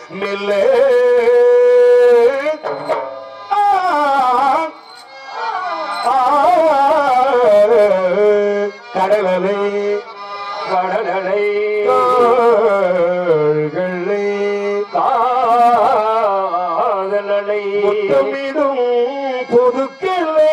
மெல்ல ஆ, ஆ, கடலலை கடலலை கால்களை காதலலை முத்தமிடும் பொதுக்களை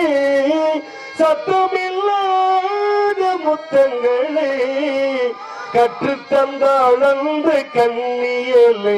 சத்தமில்லாத முத்தங்களை கற்றுத்தந்தாள் அந்த கண்ணியலை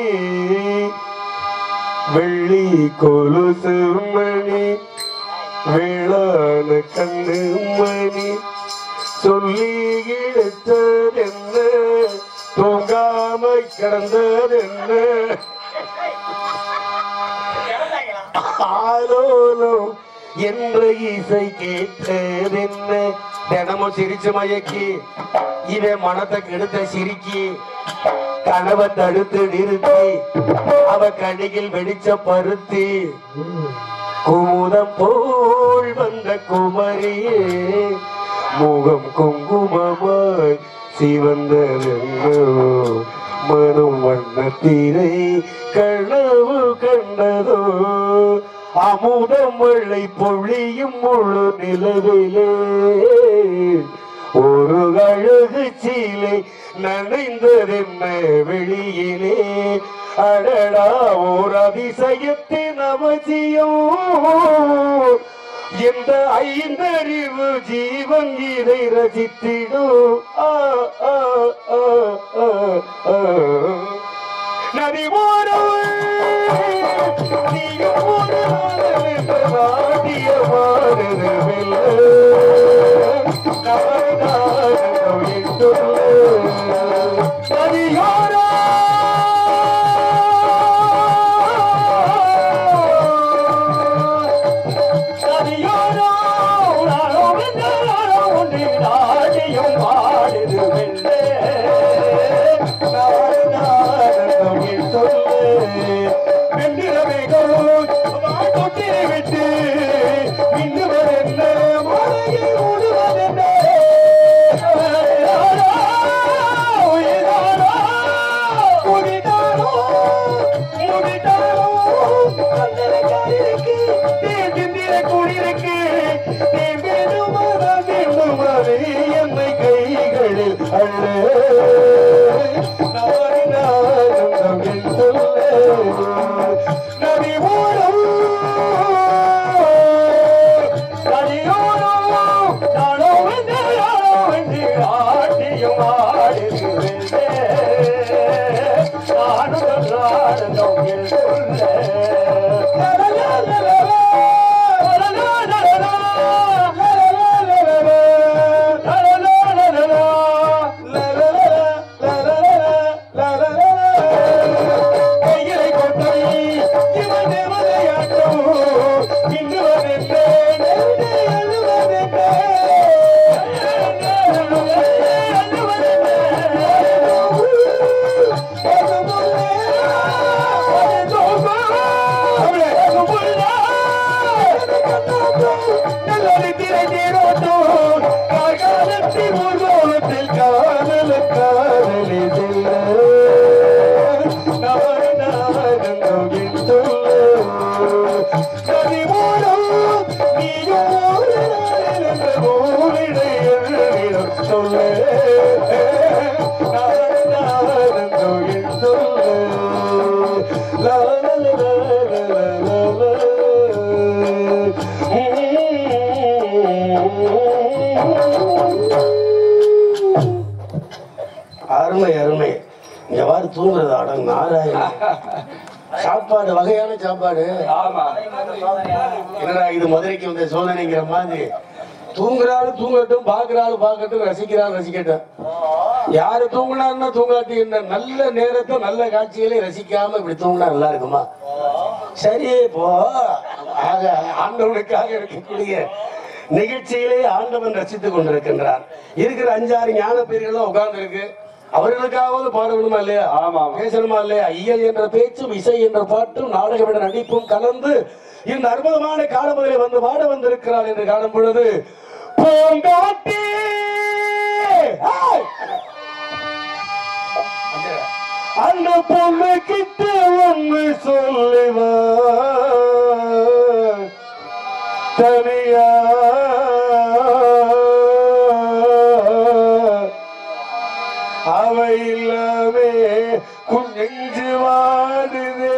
வெள்ளி கொலுசு மணி வேளாண் கண்ணு மணி சொல்லி எடுத்ததென்ன தூங்காம கிடந்ததென்ன ஆலோலம் என்ற இசை கேட்டதென்ன தினமும் சிரிச்சு மயக்கி இவன் மனத்தை கெடுத்த சிரிக்கி கனவை தடுத்து நிறுத்தி அவ கடியில் வெடிச்ச பருத்தி குமுதம் போல் வந்த குமரியே முகம் குங்குமமாய் சிவந்ததென்னோ மனம் வண்ணத்திரை கனவு கண்டதோ அமுதம் மழை பொழியும் முழு நிலவிலே ஒரு அழகு சீலை நனைந்ததென்ன வெளியிலே அடடா ஓர் அதிசயத்தின் அவசியம் எந்த ஐந்தறிவு ஜீவன் இதை ரசித்திடும் ஆ, ஆ, ஆ, ஆ, ஆ. நதி ஓரம் நீயும் ஒரு நாள் என்று வாடிய வாடுது வெள்ள விட்டு இன்னுவதென்ன மழையை மூடுவதென்ன என்னை கைகளில் அள்ள நாடி நானும் என் சொல்ல நதி மூலம் கையிலை கொட்டை இவன் தேவதையாட்டம் இன்னுவதென்ன நெருங்கி எழுவதென்ன காதல் காதலி செல்ல அருமை அருமை எவ்வாறு தூங்குறது அடம் நாராயணன் சாப்பாடு வகையான சாப்பாடு என்னடா இது மதுரைக்கு வந்த சோதனைங்கிற மாதிரி தூங்குறாரு தூங்கட்டும் பாக்குறாரு பார்க்கட்டும் ரசிக்கிறாரு ரசிக்கட்டும் யாரு தூங்குனாருன்னா தூங்காட்டி என்ன நல்ல நேரத்தை நல்ல காட்சிகளை ரசிக்காம இப்படி தூங்கினா நல்லா இருக்குமா சரி இப்போ ஆக ஆண்டவனுக்காக இருக்கக்கூடிய நிகழ்ச்சியிலே ஆண்டவன் ரசித்துக் கொண்டிருக்கின்றார் இருக்கிற அஞ்சாறு ஞான பேர்களும் உட்கார்ந்து இருக்கு அவர்களுக்காவது பாடணுமா இல்லையா ஆமா, ஆமா. பேசணுமா இல்லையா இயல் என்ற பேச்சும் இசை என்ற பாட்டும் நாடகமிட நடிப்பும் கலந்து இந்த அற்புதமான காலமதிலே வந்து பாட வந்திருக்கிறார் என்று காணும் பொழுது பூங்காட்டி ஏய்! அந்த பொண்ணு கிட்ட ஒண்ணு சொல்லுவா தனியா அவ இல்லாமே குஞ்சு வாடுதே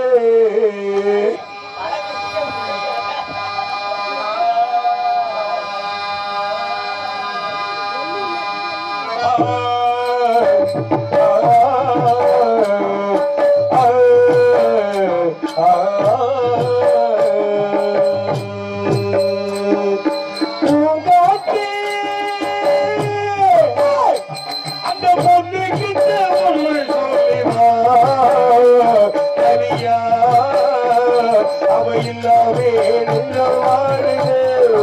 அந்த பொண்ணு கிட்ட ஒண்ணு சொல்லிவா தனியா அவ இல்லாமே நின்ற வாடுதே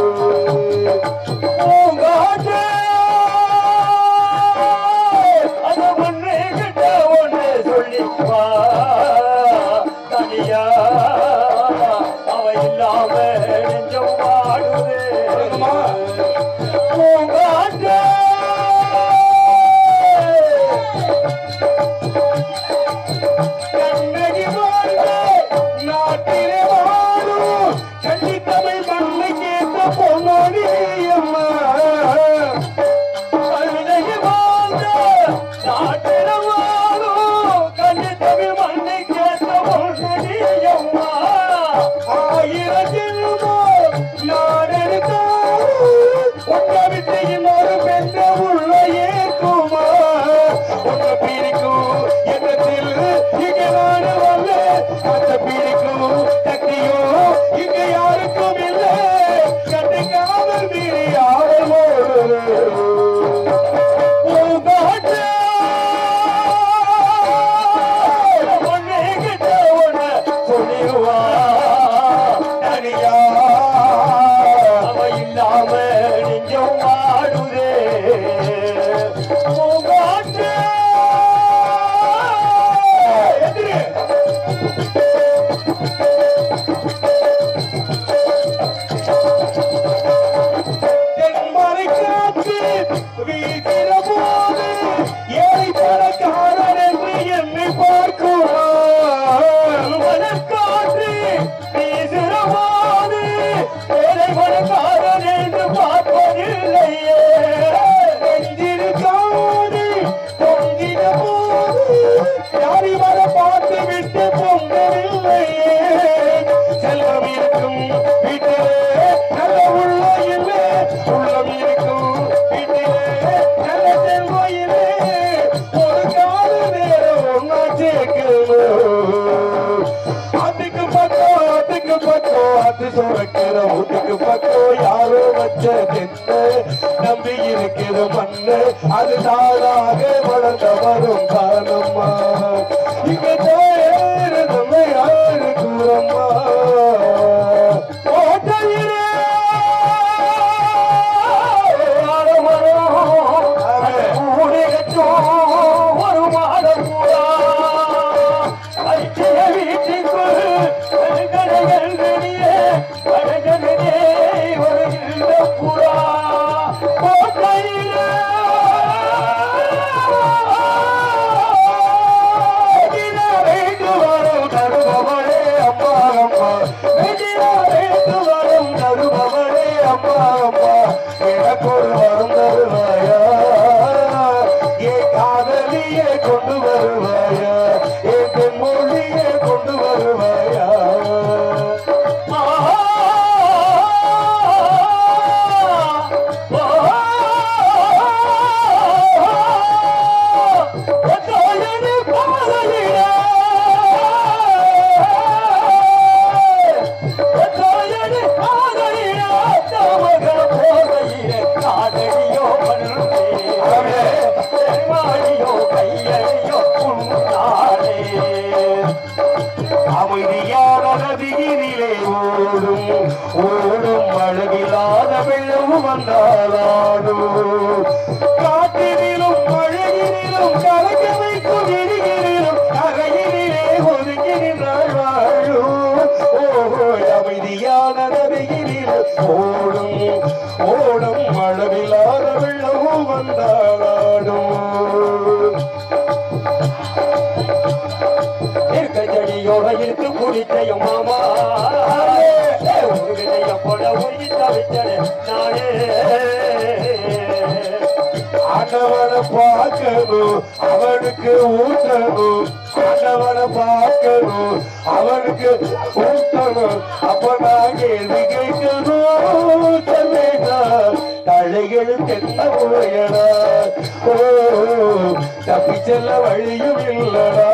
பூங்காற்றே, அந்த பொண்ணு கிட்ட ஒண்ணு சொல்லிவா தனியா அவ இல்லாம நெஞ்சம் வாடுதே பூங்காற்றே கண்ணகி வாழ்ந்த நாட்டிலே வாழும் கன்னி தமிழ் மண்ணை கேட்ட பொன்னோடி அம்மா கண்ணகி வாழ்ந்த நாட்டிலே வாழும் கன்னி தமிழ் மண்ணை கேட்ட பொன்னோடி அம்மா ஆயிரத்தில் நாடெடுத்தாலும் உன்னை விட்டு இன்னொரு பெண்ண உள்ள ஏற்குமா உன்னை பிரிக்கும் எண்ணத்தில் இங்க நாடு வரல அந்த பிடிக்கும் சக்தியும் இங்க யாருக்கும் இல்லை கண்டு காதல் மீறி ஆவல் ஒன்னே கிட்ட ஒண்ணு சொல்லிடுவா தனியா அவ இல்லாம நெஞ்சம் வாடுதே பூங்காற்றே. எதிரே. தென்மலை காற்று வீசிற போது ஏழை பணக்காரன் என்று என்னை பார்க்குவார் மனக்காற்று வீசிற போது ஏழை பணக்காரன் என்று பார்ப்பதில்லையே நெஞ்சிருக்காது பொங்கின போது யாரி வர பார்த்து விட்டு பொங்கவில்லையே செல்வம் இருக்கும் வீட்டிலே நல்ல உள்ள இல்லை உள்ளம் இருக்கும் வீட்டிலே நல்ல செல்வம் இல்லை ஒரு கால நேரம் ஒன்னா சேர்க்கணும் அதுக்கு பக்கம் அதுக்கு பக்கம் அது சுரக்கிற வீட்டுக்கு பக்கம் யாரோ வச்ச தென்ன நம்பி இருக்கிற மண்ணு அது தானாக வளர்ந்த வரும் காரணம்மா இங்க தேரு நம்ம யாரு கூறம்மா ஓட்டையிலே ஒரு மாதம் ஐக்கிய வீட்டுக்குள் கடைகள்களிலே கடைகளிலே ஒரு இல்ல புறா கோட்டையிலே வெகு வரும் தருபவளே அம்மா அம்மா வெகு வரும் தருபவளே அம்மா அம்மா எனக்கு ஒரு வரும் தருவாயா என் காதலியே கொண்டு வருவாயா என் பெண்மொழியே கொண்டு வருவாயா அமைதியான நதியினிலே ஓடும் ஓடும் அழகில்லாத வெள்ளம் வந்தாலாடும் காற்றினிலும் மழையினிலும் கலக்க வைக்கும் இடியினிலும் அறையினிலே ஒதுங்கி நின்றாள் வாழும் ஓஹோ அமைதியான நதியினிலே ஓடும் ஓடும் அளவில்லாத வெள்ளமும் வந்தாலாடும் தொகையிட்டு குடிக்கையும் மாமா ஒரு விதைய போல உருகி தவித்தனே நானே ஆண்டவனை பார்க்கணும் அவனுக்கு ஊட்டணும் ஆண்டவனை பார்க்கணும் அவனுக்கு ஊட்டணும் அப்ப நான் கேள்வி கேட்கணும் தந்தைடா தழைகளுக்கு என்ன போயடா ஓ தப்பி செல்ல வழியும் இல்லடா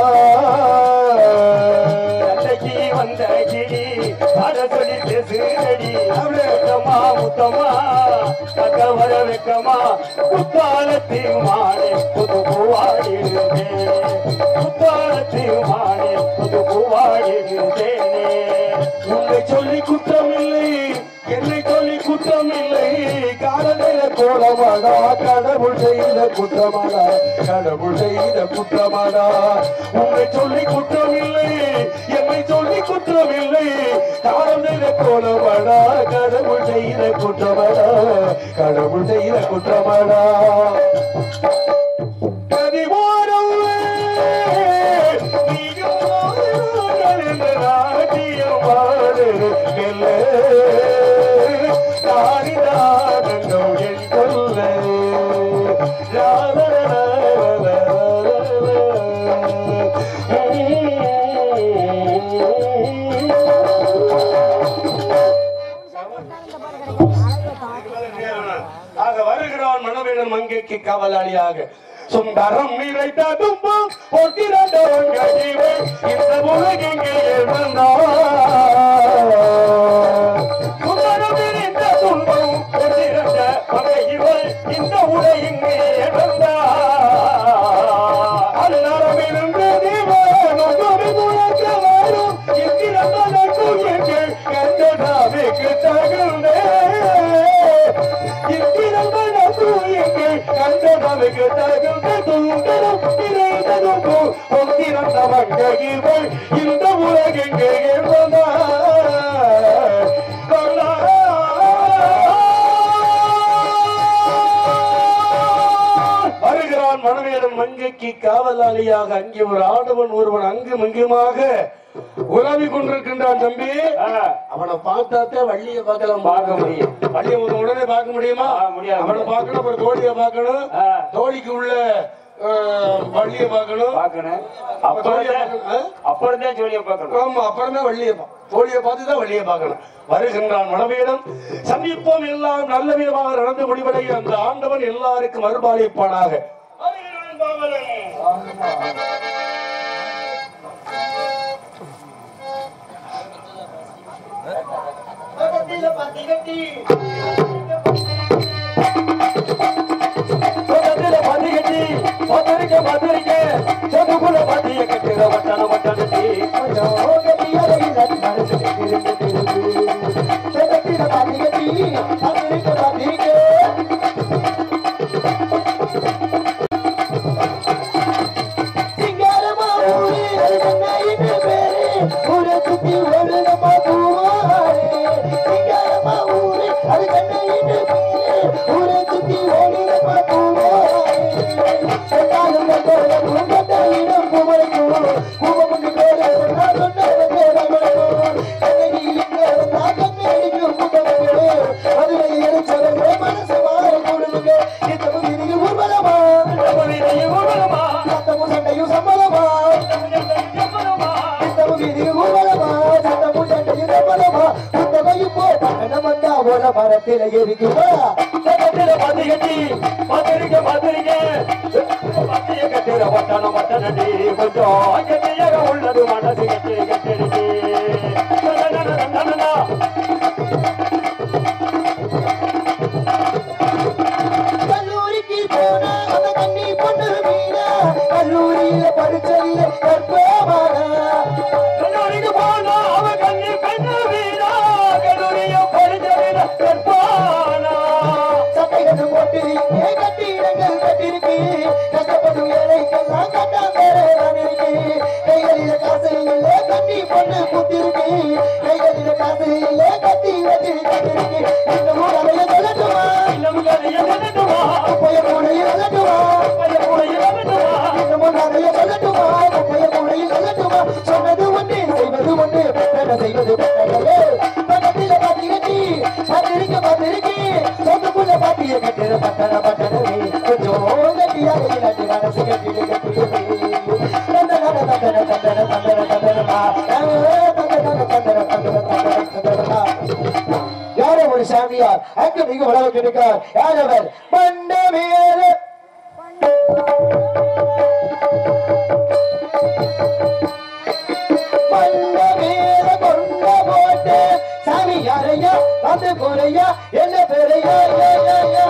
தந்தைக்கு வந்த கிளி அட சொல்லி பேசுதடி முத்தமா முத்தமா கக்க வர வைக்கமா குத்தாலத்தில் மானே புது பூவாடிடுதே குத்தாலத்தில் மானே புது பூவாடிடுதேனே உன்னை சொல்லி குற்றமில்லை என்னை சொல்லி குற்றமில்லை காலநில கோலமாடா கடவுள் செய்த குற்றமாடா கடவுள் செய்த குற்றமாடா உன்னை சொல்லி குற்றமில்லை என்னை சொல்லி குற்றமில்லை காலநில கோலமாடா கடவுள் செய்த குற்றமாடா கடவுள் செய்த குற்றமாடா கதிவாரவே நீயும் வாருங்கள் என்ற நாட்டியமாடு மெல்ல நாடினாதோ என் கொல்லை ஆக வருகிறான் மணவேடன் மங்கைக்கு காவலாளியாக சுந்தரம் நிறைந்த துன்பம் ஒட்டிரண்டவங்க ஜீவன் இந்த உலகெங்கே சுந்தரம் நிறைந்த துன்பம் கொண்டிருந்த பகையிவள் இந்த உலகிங்கே வந்தார் அல்லாரமிருந்து தேவன் ஒவ்வொரு முழக்க வரும் என்கிறதற்கும் எங்கள் கண்டதாவிற்கு தகுந்தே என்கிறதற்கும் எங்கள் கண்டதாவிற்கு தகுந்த தூண்டரும் நிறைந்ததும் ஒத்திரந்தவங்க இவள் இந்த உலகெங்கே வருகிறான் மணவேடன் மங்கைக்கு காவலாளியாக அங்கே ஒரு ஆடவன் ஒருவன் அங்கும் இங்குமாக உலவி கொண்டிருக்கின்றான் தம்பி அவனை பார்த்தாத்தே வள்ளிய பார்க்கலாம் பார்க்க முடியும். வள்ளிய ஒரு உடனே பார்க்க முடியுமா ஆ, முடியாது. அவனை பார்க்கணும் அப்புறம் தோழிய பார்க்கணும் ஆ. தோழிக்கு உள்ள அஹ், வள்ளிய பார்க்கணும் பார்க்கணும் அப்ப தோழிய அப்புறம் பார்க்கணும் ஆ? அப்புறம் தான் சொல்லிய பார்க்கணும் ஆமா அப்புறம் தான் வள்ளிய பா- தோழிய பார்த்து தான் வள்ளிய பார்க்கணும் வருகின்றான் மனவேடம் சந்திப்போம் எல்லாம் நல்ல விதமாக நடந்து முடிவடைய அந்த ஆண்டவன் எல்லாருக்கும் அருள்பாலிப்பானாக வருகிறான் பாவலன். சொந்தத்தில மதிகட்டி மதுரிக்க மதுரிக்க சொந்தக்குள்ள மதிய கட்டுற வட்டன வட்டனட்டி மரத்தில இருக்குதா சொந்தத்தில மதிகட்டி மதுரிக்க மதுரிக்க மதிய கட்டுற வட்டன வட்டனட்டி கொஞ்சம் கட்டியாக உள்ளது மனசு கட்டி கட்டிடுச்சு கல்லூரிக்கு போனா அந்த கண்ணி பொண்ணு மீனா கல்லூரியில படிச்சதில்லை கற்பமானா கல்லூரிக்கு போனா அவ கண்ணி பெண்ணு வீரா கல்லூரிய படிச்சதில கற்பானா சட்டைகள் போட்டு இங்கே கட்டிடங்கள் கட்டிருக்கு கஷ்டப்படும் ஏழைக்கெல்லாம் கட்டாந்தர இருக்கு கைகளில காசு இல்ல கட்டி பொண்ணு குத்திருக்கு கைகளில காசு இல்ல கட்டி வச்சு கட்டிருக்கு இந்த ஊரவைய சொல்லட்டுமா இன்னும் கதைய சொல்லட்டுமா போய கூடையில் சொல்லட்டுமா பைய கூட சொல்லட்டுமா இந்த முன்னாடைய சொல்லட்டுமா போய கூடையில் சொல்லட்டுமா சொன்னது ஒன்றே ஒரு சாமியார் அங்கு மிக உலக கிடைக்கார் யார் அவர் மண்டமேல மண்டமேல கொண்ட போட்டு சாமி யாரையா வந்து போறையா என்ன பேரையா யா, யா, யா.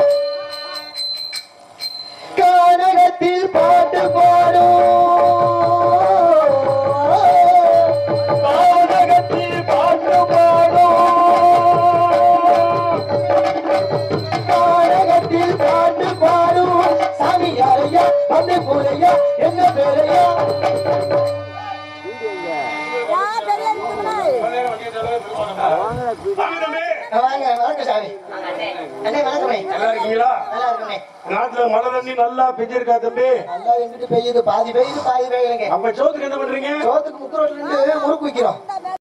கானகத்தில் பாட்டு பாடும் கானகத்தில் பாட்டு பாடும் கானகத்தில் பாட்டு பாடும் சாமி யாரையா வந்து போறையா என்ன பேரையா வாங்கணுமே. வாங்க வணக்கம் சாமி அண்ணே வணக்கமே நல்லா இருக்கீங்களா நல்லா இருக்குமே நாட்டுல மழை தண்ணி நல்லா பெஞ்சிருக்கா தம்பி நல்லா எங்கிட்டு பெய்யுது பாதி பெய்யுது பாதி பெய்யுதுங்க அப்ப சோத்துக்கு என்ன பண்றீங்க சோத்துக்கு முக்கு ரோட்ல இருந்து முறுக்கு விக்கிறோம்